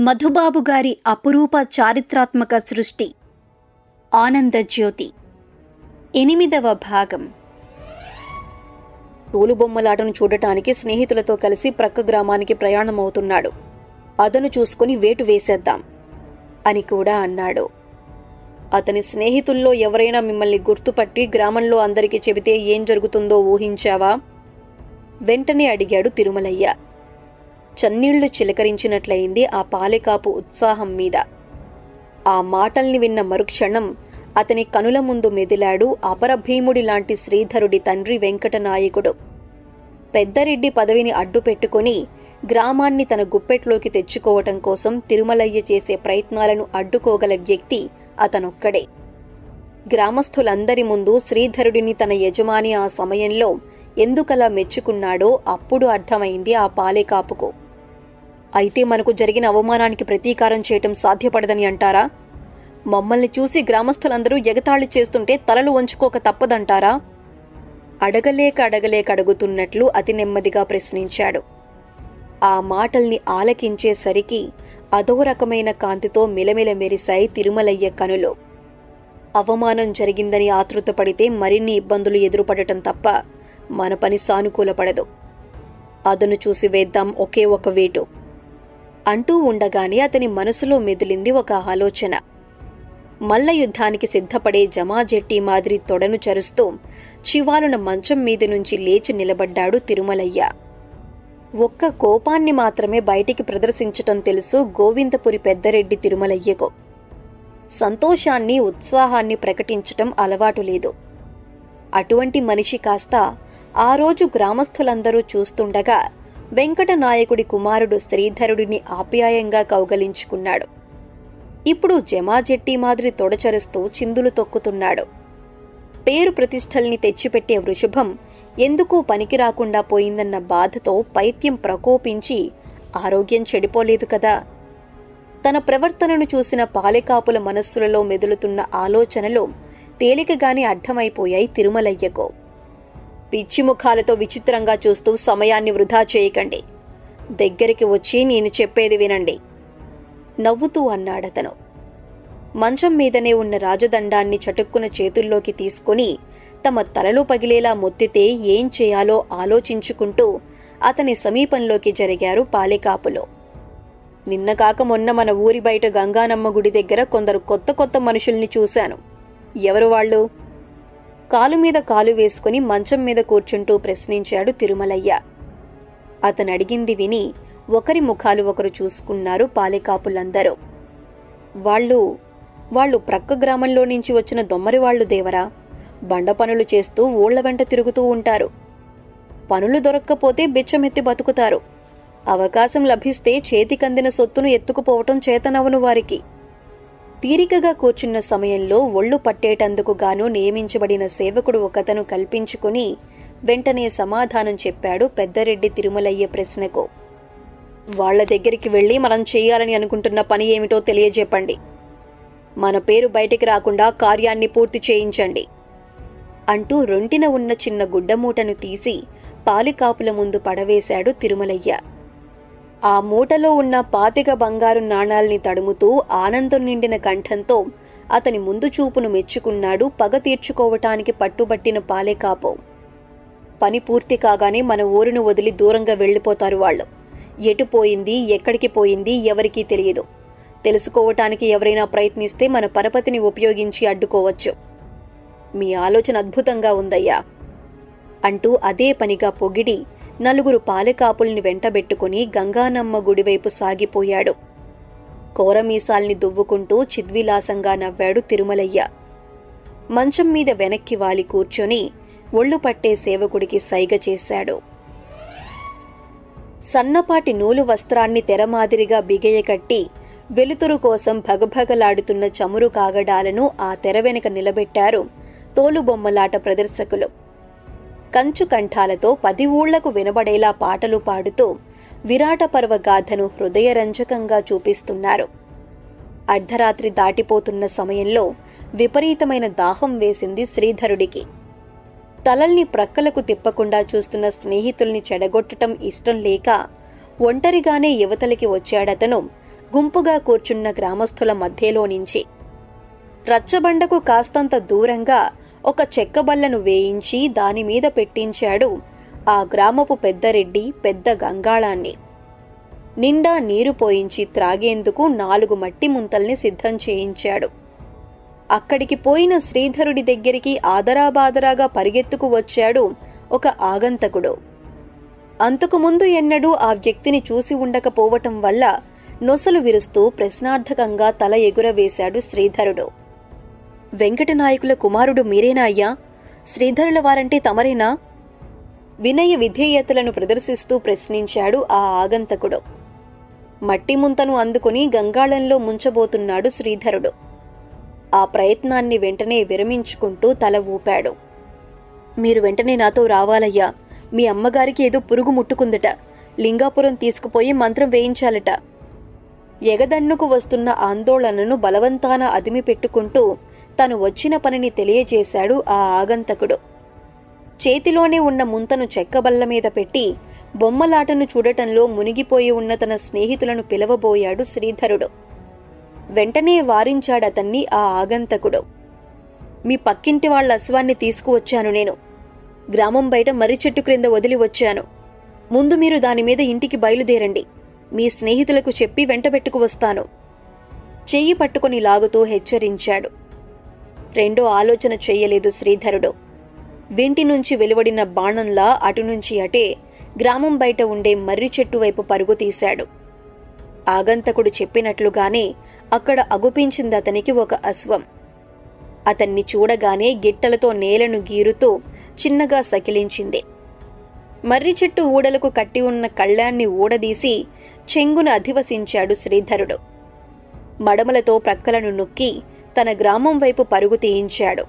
మధుబాబు గారి అపురూప చారిత్రాత్మక సృష్టి ఆనందజ్యోతి ఎనిమిదవ భాగం తోలుబొమ్మలాటను చూడటానికి స్నేహితులతో కలిసి ప్రక్క గ్రామానికి ప్రయాణమవుతున్నాడు అదను చూసుకుని వేటు వేసేద్దాం అని కూడా అన్నాడు అతని స్నేహితుల్లో ఎవరైనా మిమ్మల్ని గుర్తుపట్టి గ్రామంలో అందరికీ చెబితే ఏం జరుగుతుందో ఊహించావా వెంటనే అడిగాడు తిరుమలయ్య చన్నీళ్లు చిలకరించినట్లయింది ఆ పాలెకాపు ఉత్సాహం మీద ఆ మాటల్ని విన్న మరుక్షణం అతని కనుల ముందు మెదిలాడు అపరభీముడి లాంటి శ్రీధరుడి తండ్రి వెంకటనాయకుడు పెద్దరెడ్డి పదవిని అడ్డు పెట్టుకుని గ్రామాన్ని తన గుప్పెట్లోకి తెచ్చుకోవటం కోసం తిరుమలయ్య చేసే ప్రయత్నాలను అడ్డుకోగల వ్యక్తి అతనొక్కడే గ్రామస్థులందరి ముందు శ్రీధరుడిని తన యజమాని ఆ సమయంలో ఎందుకలా మెచ్చుకున్నాడో అప్పుడు అర్థమైంది ఆ పాలేకాపుకు అయితే మనకు జరిగిన అవమానానికి ప్రతీకారం చేయటం సాధ్యపడదని అంటారా మమ్మల్ని చూసి గ్రామస్తులందరూ ఎగతాళి చేస్తుంటే తలలు వంచుకోక తప్పదంటారా అడగలేక అడగలేక అడుగుతున్నట్లు అతి నెమ్మదిగా ప్రశ్నించాడు ఆ మాటల్ని ఆలకించేసరికి అదో రకమైన కాంతితో మిలమిల మెరిశాయి తిరుమలయ్య కనులు అవమానం జరిగిందని ఆతృతపడితే మరిన్ని ఇబ్బందులు ఎదురుపడటం తప్ప మన పని సానుకూలపడదు అదను చూసి వేద్దాం ఒకే ఒక వేటు అంటూ ఉండగానే అతని మనసులో మెదిలింది ఒక ఆలోచన మల్ల యుద్ధానికి సిద్ధపడే జమాజెట్టి మాదిరి తొడను చరుస్తూ చివాలున మంచం మీద నుంచి లేచి నిలబడ్డాడు తిరుమలయ్య ఒక్క కోపాన్ని మాత్రమే బయటికి ప్రదర్శించటం తెలుసు గోవిందపురి పెద్దరెడ్డి తిరుమలయ్యకు సంతోషాన్ని ఉత్సాహాన్ని ప్రకటించటం అలవాటు లేదు అటువంటి మనిషి కాస్త ఆ రోజు గ్రామస్థులందరూ చూస్తుండగా వెంకటనాయకుడి కుమారుడు శ్రీధరుడిని ఆప్యాయంగా కౌగలించుకున్నాడు ఇప్పుడు జమాజెట్టి మాదిరి తొడచరుస్తూ చిందులు తొక్కుతున్నాడు పేరు ప్రతిష్టల్ని తెచ్చిపెట్టే వృషభం ఎందుకు పనికి రాకుండా పోయిందన్న బాధతో పైత్యం ప్రకోపించి ఆరోగ్యం చెడిపోలేదు కదా తన ప్రవర్తనను చూసిన పాలెకాపుల మనస్సులలో మెదులుతున్న ఆలోచనలు తేలికగానే అర్థమైపోయాయి తిరుమలయ్యకు పిచ్చి ముఖాలతో విచిత్రంగా చూస్తూ సమయాన్ని వృధా చేయకండి దగ్గరికి వచ్చి నేను చెప్పేది వినండి నవ్వుతూ అన్నాడతను మంచం మీదనే ఉన్న రాజదండాన్ని చటుక్కున చేతుల్లోకి తీసుకుని తమ తలలో పగిలేలా మొత్తితే ఏం చేయాలో ఆలోచించుకుంటూ అతని సమీపంలోకి జరిగారు పాలెకాపులో నిన్న కాక మొన్న మన ఊరి బయట గంగానమ్మ గుడి దగ్గర కొందరు కొత్త కొత్త మనుషుల్ని చూశాను ఎవరు వాళ్ళు కాలు మీద కాలు వేసుకుని మంచం మీద కూర్చుంటూ ప్రశ్నించాడు తిరుమలయ్య అతను అడిగింది విని ఒకరి ముఖాలు ఒకరు చూసుకున్నారు పాలెకాపులందరూ వాళ్ళు వాళ్ళు ప్రక్క గ్రామంలో నుంచి వచ్చిన దొమ్మరి వాళ్ళు దేవరా బండ పనులు చేస్తూ ఊళ్ల వెంట తిరుగుతూ ఉంటారు పనులు దొరక్కపోతే బిచ్చమెత్తి బతుకుతారు అవకాశం లభిస్తే చేతికందిన సొత్తును ఎత్తుకుపోవటం చేతనవను వారికి తీరికగా కూర్చున్న సమయంలో ఒళ్ళు పట్టేటందుకు గాను నియమించబడిన సేవకుడు ఒకతను కల్పించుకుని వెంటనే సమాధానం చెప్పాడు పెద్దరెడ్డి తిరుమలయ్య ప్రశ్నకు వాళ్ల దగ్గరికి వెళ్ళి మనం చేయాలని అనుకుంటున్న పని ఏమిటో తెలియజెప్పండి మన పేరు బయటికి రాకుండా కార్యాన్ని పూర్తి చేయించండి అంటూ రొంటిన ఉన్న చిన్న గుడ్డమూటను తీసి పాలికాపుల ముందు పడవేశాడు తిరుమలయ్య ఆ మూటలో ఉన్న పాతిక బంగారు నాణాల్ని తడుముతూ ఆనందం నిండిన కంఠంతో అతని ముందు చూపును మెచ్చుకున్నాడు పగ తీర్చుకోవటానికి పట్టుబట్టిన పాలేకాపు పని పూర్తి కాగానే మన ఊరును వదిలి దూరంగా వెళ్ళిపోతారు వాళ్ళు ఎటు పోయింది ఎక్కడికి పోయింది ఎవరికీ తెలియదు తెలుసుకోవటానికి ఎవరైనా ప్రయత్నిస్తే మన పరపతిని ఉపయోగించి అడ్డుకోవచ్చు మీ ఆలోచన అద్భుతంగా ఉందయ్యా అంటూ అదే పనిగా పొగిడి నలుగురు పాలెకాపుల్ని వెంటబెట్టుకుని గంగానమ్మ గుడివైపు సాగిపోయాడు కోరమీసాల్ని దువ్వుకుంటూ చిద్విలాసంగా నవ్వాడు తిరుమలయ్య మంచం మీద వెనక్కి వాలి కూర్చొని ఒళ్ళు పట్టే సేవకుడికి సైగ చేశాడు సన్నపాటి నూలు వస్త్రాన్ని తెరమాదిరిగా బిగయకట్టి వెలుతురు కోసం భగభగలాడుతున్న చమురు కాగడాలను ఆ తెర వెనుక నిలబెట్టారు తోలుబొమ్మలాట ప్రదర్శకులు కంచు కంఠాలతో పది ఊళ్లకు వినబడేలా పాటలు పాడుతూ విరాట పర్వ గాథను హృదయరంజకంగా చూపిస్తున్నారు అర్ధరాత్రి దాటిపోతున్న సమయంలో విపరీతమైన దాహం వేసింది శ్రీధరుడికి తలల్ని ప్రక్కలకు తిప్పకుండా చూస్తున్న స్నేహితుల్ని చెడగొట్టటం ఇష్టం లేక ఒంటరిగానే యువతలికి వచ్చాడతను గుంపుగా కూర్చున్న గ్రామస్తుల మధ్యలో నుంచి రచ్చబండకు కాస్తంత దూరంగా ఒక చెక్కబల్లను వేయించి దానిమీద పెట్టించాడు ఆ గ్రామపు పెద్దరెడ్డి పెద్ద గంగాళాన్ని నిండా నీరు పోయించి త్రాగేందుకు నాలుగు మట్టి ముంతల్ని సిద్ధం చేయించాడు అక్కడికి పోయిన శ్రీధరుడి దగ్గరికి ఆదరాబాదరాగా పరిగెత్తుకు వచ్చాడు ఒక ఆగంతకుడు అంతకుముందు ఎన్నడూ ఆ వ్యక్తిని చూసి ఉండకపోవటం వల్ల నొసలు విరుస్తూ ప్రశ్నార్థకంగా తల ఎగురవేశాడు శ్రీధరుడు వెంకటనాయకుల కుమారుడు మీరేనా అయ్యా శ్రీధరుల వారంటే తమరేనా వినయ విధేయతలను ప్రదర్శిస్తూ ప్రశ్నించాడు ఆ ఆగంతకుడు మట్టి ముంతను అందుకుని గంగాళంలో ముంచబోతున్నాడు శ్రీధరుడు ఆ ప్రయత్నాన్ని వెంటనే విరమించుకుంటూ తల ఊపాడు మీరు వెంటనే నాతో రావాలయ్యా మీ అమ్మగారికి ఏదో పురుగు ముట్టుకుందట లింగాపురం తీసుకుపోయి మంత్రం వేయించాలట ఎగదన్నుకు వస్తున్న ఆందోళనను బలవంతాన అదిమి పెట్టుకుంటూ తను వచ్చిన పనిని తెలియజేశాడు ఆ ఆగంతకుడు చేతిలోనే ఉన్న ముంతను చెక్కబల్ల మీద పెట్టి బొమ్మలాటను చూడటంలో మునిగిపోయి ఉన్న తన స్నేహితులను పిలవబోయాడు శ్రీధరుడు వెంటనే వారించాడతన్ని ఆ ఆగంతకుడు మీ పక్కింటి వాళ్ళ అశ్వాన్ని తీసుకువచ్చాను నేను గ్రామం బయట మర్రి చెట్టు క్రింద వదిలి వచ్చాను ముందు మీరు దాని మీద ఇంటికి బయలుదేరండి మీ స్నేహితులకు చెప్పి వెంటబెట్టుకు వస్తాను చెయ్యి పట్టుకుని లాగుతూ హెచ్చరించాడు రెండో ఆలోచన చెయ్యలేదు శ్రీధరుడు వింటి నుంచి వెలువడిన బాణంలా అటు నుంచి అటే గ్రామం బయట ఉండే మర్రి చెట్టు వైపు పరుగు తీశాడు ఆగంతకుడు చెప్పినట్లుగానే అక్కడ అగుపించింది అతనికి ఒక అశ్వం అతన్ని చూడగానే గిట్టలతో నేలను గీరుతూ చిన్నగా సకిలించింది మర్రి చెట్టు ఊడలకు కట్టి ఉన్న కళ్ళాన్ని ఊడదీసి చెంగున అధివసించాడు శ్రీధరుడు మడమలతో ప్రక్కలను నొక్కి తన గ్రామం వైపు పరుగు తీయించాడు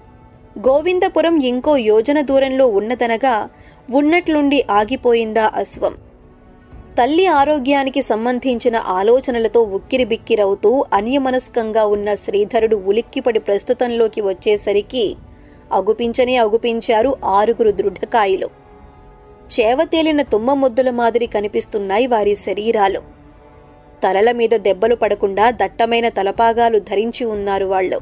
గోవిందపురం ఇంకో యోజన దూరంలో ఉన్నదనగా ఉన్నట్లుండి ఆగిపోయిందా అశ్వం తల్లి ఆరోగ్యానికి సంబంధించిన ఆలోచనలతో ఉక్కిరిబిక్కిరవుతూ అన్యమనస్కంగా ఉన్న శ్రీధరుడు ఉలిక్కిపడి ప్రస్తుతంలోకి వచ్చేసరికి అగుపించనే అగుపించారు ఆరుగురు దృఢకాయులు చేవతేలిన తుమ్మ ముద్దుల మాదిరి కనిపిస్తున్నాయి వారి శరీరాలు తలల మీద దెబ్బలు పడకుండా దట్టమైన తలపాగాలు ధరించి ఉన్నారు వాళ్ళు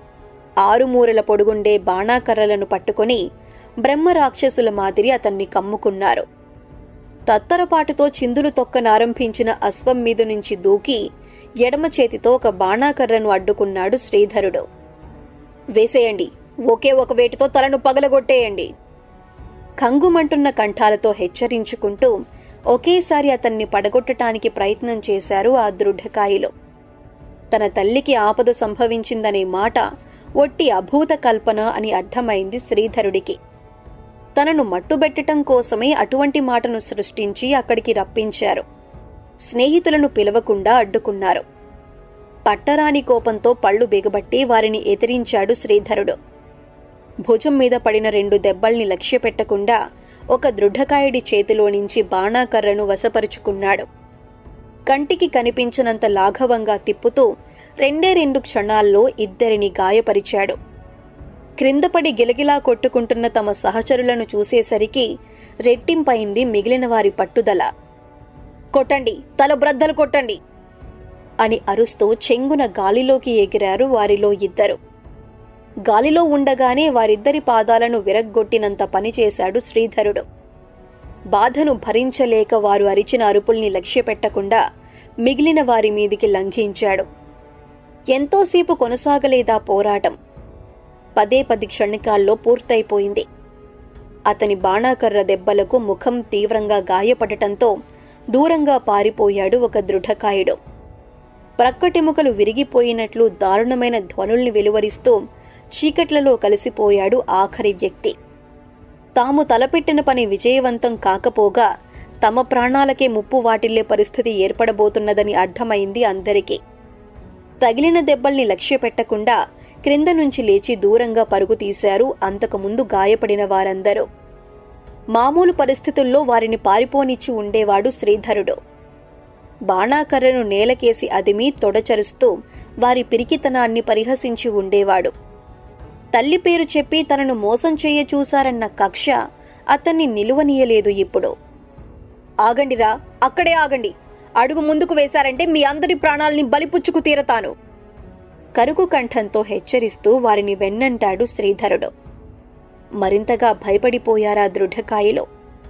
ఆరుమూరల పొడుగుండే బాణాకర్రలను పట్టుకొని బ్రహ్మరాక్షసుల మాదిరి అతన్ని కమ్ముకున్నారు తత్తరపాటుతో చిందులు తొక్కనారంభించిన అశ్వం మీద నుంచి దూకి ఎడమ చేతితో ఒక బాణాకర్రను అడ్డుకున్నాడు శ్రీధరుడు వేసేయండి ఒకే ఒక వేటితో తలను పగలగొట్టేయండి కంగుమంటున్న కంఠాలతో హెచ్చరించుకుంటూ ఒకేసారి అతన్ని పడగొట్టటానికి ప్రయత్నం చేశారు ఆ దృఢకాయలు తన తల్లికి ఆపద సంభవించిందనే మాట ఒట్టి అభూత కల్పన అని అర్థమైంది శ్రీధరుడికి తనను మట్టుబెట్టటం కోసమే అటువంటి మాటను సృష్టించి అక్కడికి రప్పించారు స్నేహితులను పిలవకుండా అడ్డుకున్నారు పట్టరాని కోపంతో పళ్ళు బిగబట్టి వారిని ఎదిరించాడు శ్రీధరుడు భుజం మీద పడిన రెండు దెబ్బల్ని లక్ష్యపెట్టకుండా ఒక దృఢకాయుడి చేతిలో నుంచి బాణాకర్రను వశపరుచుకున్నాడు కంటికి కనిపించనంత లాఘవంగా తిప్పుతూ రెండే రెండు క్షణాల్లో ఇద్దరిని గాయపరిచాడు క్రిందపడి గిలగిలా కొట్టుకుంటున్న తమ సహచరులను చూసేసరికి రెట్టింపైంది మిగిలిన వారి పట్టుదల కొట్టండి తల బ్రద్దలు కొట్టండి అని అరుస్తూ చెంగున గాలిలోకి ఎగిరారు వారిలో ఇద్దరు గాలిలో ఉండగానే వారిద్దరి పాదాలను విరగ్గొట్టినంత పనిచేశాడు శ్రీధరుడు బాధను భరించలేక వారు అరిచిన అరుపుల్ని లక్ష్యపెట్టకుండా మిగిలిన వారి మీదికి లంఘించాడు ఎంతోసేపు కొనసాగలేదా పోరాటం పదే పది క్షణికాల్లో పూర్తయిపోయింది అతని బాణాకర్ర దెబ్బలకు ముఖం తీవ్రంగా గాయపడటంతో దూరంగా పారిపోయాడు ఒక దృఢకాయుడు ప్రక్కటెముకలు విరిగిపోయినట్లు దారుణమైన ధ్వనుల్ని వెలువరిస్తూ చీకట్లలో కలిసిపోయాడు ఆఖరి వ్యక్తి తాము తలపెట్టిన పని విజయవంతం కాకపోగా తమ ప్రాణాలకే ముప్పు వాటిల్లే పరిస్థితి ఏర్పడబోతున్నదని అర్థమైంది అందరికీ తగిలిన దెబ్బల్ని లక్ష్యపెట్టకుండా క్రింద నుంచి లేచి దూరంగా పరుగు తీశారు అంతకుముందు గాయపడిన వారందరూ మామూలు పరిస్థితుల్లో వారిని పారిపోనిచ్చి ఉండేవాడు శ్రీధరుడు బాణాకర్రను నేలకేసి అదిమి తొడచరుస్తూ వారి పిరికితనాన్ని పరిహసించి ఉండేవాడు తల్లి పేరు చెప్పి తనను మోసం చేయ చూశారన్న కక్ష అతన్ని నిలువనీయలేదు ఇప్పుడు ఆగండిరా అక్కడే ఆగండి అడుగు ముందుకు వేశారంటే మీ అందరి ప్రాణాల్ని బలిపుచ్చుకు తీరతాను కరుకు కంఠంతో హెచ్చరిస్తూ వారిని వెన్నంటాడు శ్రీధరుడు మరింతగా భయపడిపోయారా దృఢకాయలో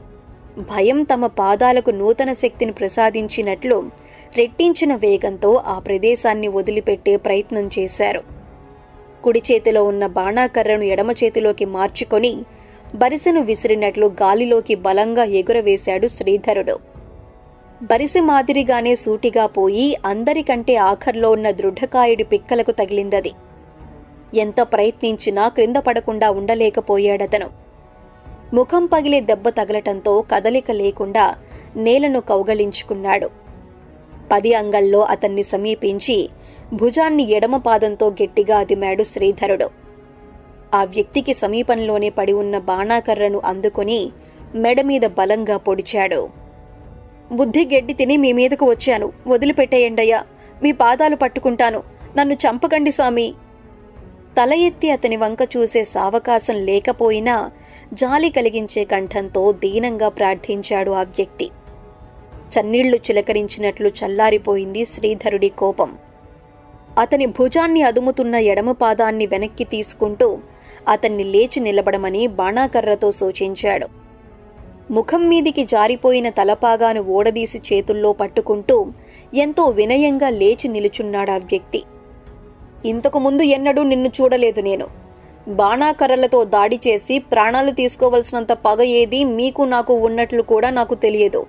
భయం తమ పాదాలకు నూతన శక్తిని ప్రసాదించినట్లు రెట్టించిన వేగంతో ఆ ప్రదేశాన్ని వదిలిపెట్టే ప్రయత్నం చేశారు కుడి చేతిలో ఉన్న బాణాకర్రను ఎడమ చేతిలోకి మార్చుకొని బరిసెను విసిరినట్లు గాలిలోకి బలంగా ఎగురవేశాడు శ్రీధరుడు బరిసె మాదిరిగానే సూటిగా పోయి అందరికంటే ఆఖర్లో ఉన్న దృఢకాయుడి పిక్కలకు తగిలిందది ఎంత ప్రయత్నించినా క్రింద పడకుండా ఉండలేకపోయాడతను ముఖం పగిలే దెబ్బ తగలటంతో కదలిక లేకుండా నేలను కౌగలించుకున్నాడు పది అంగల్లో అతన్ని సమీపించి భుజాన్ని ఎడమ పాదంతో గట్టిగా అదిమాడు శ్రీధరుడు ఆ వ్యక్తికి సమీపంలోనే పడి ఉన్న బాణాకర్రను అందుకొని మెడ మీద బలంగా పొడిచాడు బుద్ధి గడ్డి తిని మీ మీదకు వచ్చాను వదిలిపెట్టేయండయ్యా మీ పాదాలు పట్టుకుంటాను నన్ను చంపకండి సామి తల ఎత్తి అతని వంక చూసే సావకాశం లేకపోయినా జాలి కలిగించే కంఠంతో దీనంగా ప్రార్థించాడు ఆ వ్యక్తి చన్నీళ్లు చిలకరించినట్లు చల్లారిపోయింది శ్రీధరుడి కోపం అతని భుజాన్ని అదుముతున్న ఎడమ పాదాన్ని వెనక్కి తీసుకుంటూ అతన్ని లేచి నిలబడమని బాణాకర్రతో సూచించాడు ముఖం మీదికి జారిపోయిన తలపాగాను ఓడదీసి చేతుల్లో పట్టుకుంటూ ఎంతో వినయంగా లేచి నిలుచున్నాడా వ్యక్తి ఇంతకు ముందు ఎన్నడూ నిన్ను చూడలేదు నేను బాణాకర్రలతో దాడి చేసి ప్రాణాలు తీసుకోవలసినంత పగ ఏది మీకు నాకు ఉన్నట్లు కూడా నాకు తెలియదు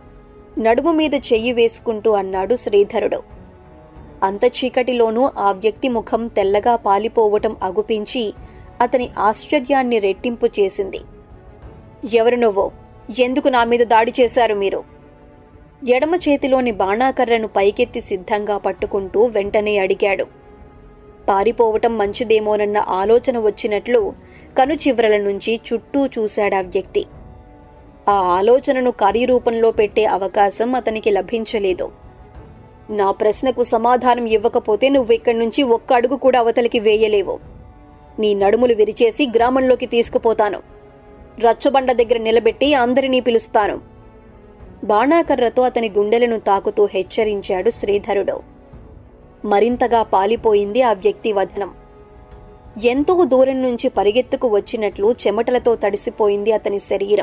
నడుము మీద చెయ్యి వేసుకుంటూ అన్నాడు శ్రీధరుడు అంత చీకటిలోనూ ఆ వ్యక్తి ముఖం తెల్లగా పాలిపోవటం అగుపించి అతని ఆశ్చర్యాన్ని రెట్టింపు చేసింది ఎవరు నువ్వో ఎందుకు నా మీద దాడి చేశారు మీరు ఎడమ చేతిలోని బాణాకర్రను పైకెత్తి సిద్ధంగా పట్టుకుంటూ వెంటనే అడిగాడు పారిపోవటం మంచిదేమోనన్న ఆలోచన వచ్చినట్లు కనుచివ్రల నుంచి చుట్టూ చూశాడా వ్యక్తి ఆ ఆలోచనను కార్యరూపంలో పెట్టే అవకాశం అతనికి లభించలేదు నా ప్రశ్నకు సమాధానం ఇవ్వకపోతే నువ్విక్కడి నుంచి ఒక్క అడుగు కూడా అవతలికి వేయలేవు నీ నడుములు విరిచేసి గ్రామంలోకి తీసుకుపోతాను రచ్చబండ దగ్గర నిలబెట్టి అందరినీ పిలుస్తాను బాణాకర్రతో అతని గుండెలను తాకుతూ హెచ్చరించాడు శ్రీధరుడు మరింతగా పాలిపోయింది ఆ వ్యక్తి వదనం ఎంతో దూరం నుంచి పరిగెత్తుకు వచ్చినట్లు చెమటలతో తడిసిపోయింది అతని శరీరం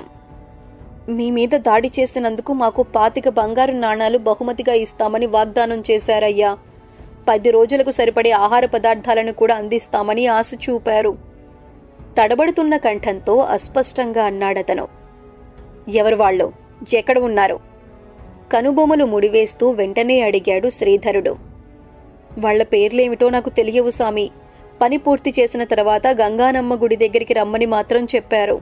మీ మీద దాడి చేసినందుకు మాకు పాతిక బంగారు నాణాలు బహుమతిగా ఇస్తామని వాగ్దానం చేశారయ్యా పది రోజులకు సరిపడే ఆహార పదార్థాలను కూడా అందిస్తామని ఆశ చూపారు తడబడుతున్న కంఠంతో అస్పష్టంగా అన్నాడతను ఎవరు వాళ్ళు ఎక్కడ ఉన్నారు కనుబొమలు ముడివేస్తూ వెంటనే అడిగాడు శ్రీధరుడు వాళ్ల పేర్లేమిటో నాకు తెలియవు సామి పని పూర్తి చేసిన తర్వాత గంగానమ్మ గుడి దగ్గరికి రమ్మని మాత్రం చెప్పారు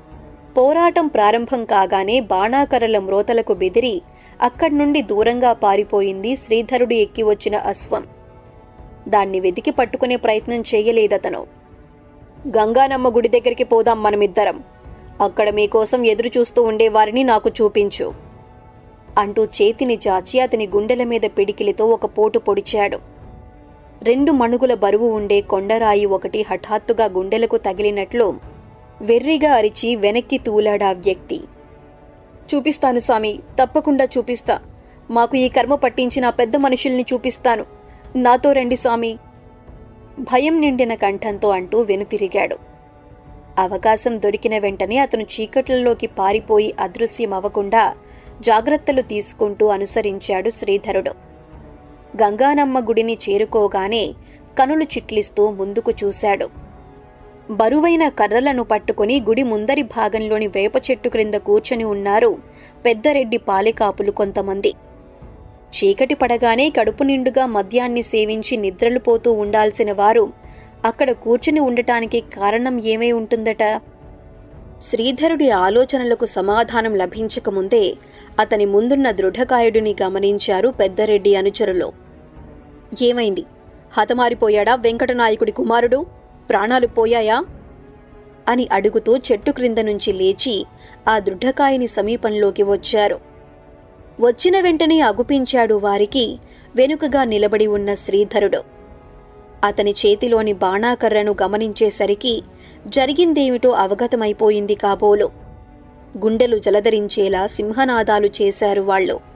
పోరాటం ప్రారంభం కాగానే బాణాకర్రల మ్రోతలకు బెదిరి అక్కడి నుండి దూరంగా పారిపోయింది శ్రీధరుడు ఎక్కి వచ్చిన అశ్వం దాన్ని వెతికి పట్టుకునే ప్రయత్నం చేయలేదతను గంగానమ్మ గుడి దగ్గరికి పోదాం మనమిద్దరం అక్కడ మీకోసం ఎదురు చూస్తూ ఉండేవారిని నాకు చూపించు అంటూ చేతిని చాచి అతని గుండెల మీద పిడికిలితో ఒక పోటు పొడిచాడు రెండు మణుగుల బరువు ఉండే కొండరాయి ఒకటి హఠాత్తుగా గుండెలకు తగిలినట్లు వెర్రిగా అరిచి వెనక్కి తూలాడా వ్యక్తి చూపిస్తాను సామి తప్పకుండా చూపిస్తా మాకు ఈ కర్మ పట్టించిన ఆ పెద్ద మనుషుల్ని చూపిస్తాను నాతో రండి సామి భయం నిండిన కంఠంతో అంటూ వెనుతిరిగాడు అవకాశం దొరికిన వెంటనే అతను చీకట్లలోకి పారిపోయి అదృశ్యమవ్వకుండా జాగ్రత్తలు తీసుకుంటూ అనుసరించాడు శ్రీధరుడు గంగానమ్మ గుడిని చేరుకోగానే కనులు చిట్లిస్తూ ముందుకు చూశాడు బరువైన కర్రలను పట్టుకుని గుడి ముందరి భాగంలోని వేప చెట్టు క్రింద కూర్చొని ఉన్నారు పెద్దరెడ్డి పాలెకాపులు కొంతమంది చీకటి పడగానే కడుపు నిండుగా మద్యాన్ని సేవించి నిద్రలు పోతూ ఉండాల్సిన వారు అక్కడ కూర్చుని ఉండటానికి కారణం ఏమై ఉంటుందట శ్రీధరుడి ఆలోచనలకు సమాధానం లభించకముందే అతని ముందున్న దృఢకాయుడిని గమనించారు పెద్దరెడ్డి అనుచరులు ఏమైంది హతమారిపోయాడా వెంకటనాయకుడి కుమారుడు ప్రాణాలు పోయాయా అని అడుగుతూ చెట్టు క్రింద నుంచి లేచి ఆ దృఢకాయని సమీపంలోకి వచ్చారు వచ్చిన వెంటనే అగుపించాడు వారికి వెనుకగా నిలబడి ఉన్న శ్రీధరుడు అతని చేతిలోని బాణాకర్రను గమనించేసరికి జరిగిందేమిటో అవగతమైపోయింది కాబోలు గుండెలు జలధరించేలా సింహనాదాలు చేశారు వాళ్ళు